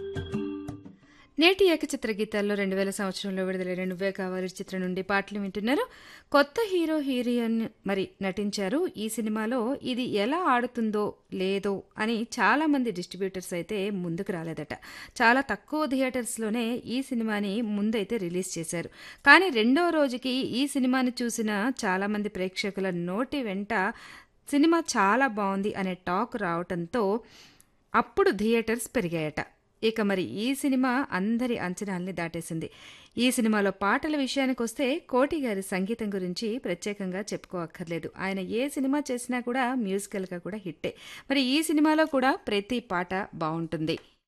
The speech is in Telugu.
నేటి ఏకచిత్ర గీతాల్లో రెండు వేల సంవత్సరంలో విడుదలైన నువ్వే కావాలి చిత్రం నుండి పాటలు వింటున్నారు కొత్త హీరో హీరోయిన్ మరి నటించారు ఈ సినిమాలో ఇది ఎలా ఆడుతుందో లేదో అని చాలా మంది డిస్ట్రిబ్యూటర్స్ అయితే ముందుకు రాలేదట చాలా తక్కువ థియేటర్స్లోనే ఈ సినిమాని ముందైతే రిలీజ్ చేశారు కానీ రెండో రోజుకి ఈ సినిమాని చూసిన చాలా మంది ప్రేక్షకుల నోటి వెంట సినిమా చాలా బాగుంది అనే టాక్ రావటంతో అప్పుడు థియేటర్స్ పెరిగాయట ఇక మరి ఈ సినిమా అందరి అంచనాల్ని దాటేసింది ఈ సినిమాలో పాటల విషయానికి వస్తే కోటి గారి సంగీతం గురించి ప్రత్యేకంగా చెప్పుకోక్కర్లేదు ఆయన ఏ సినిమా చేసినా కూడా మ్యూజికల్గా కూడా హిట్టే మరి ఈ సినిమాలో కూడా ప్రతి పాట బాగుంటుంది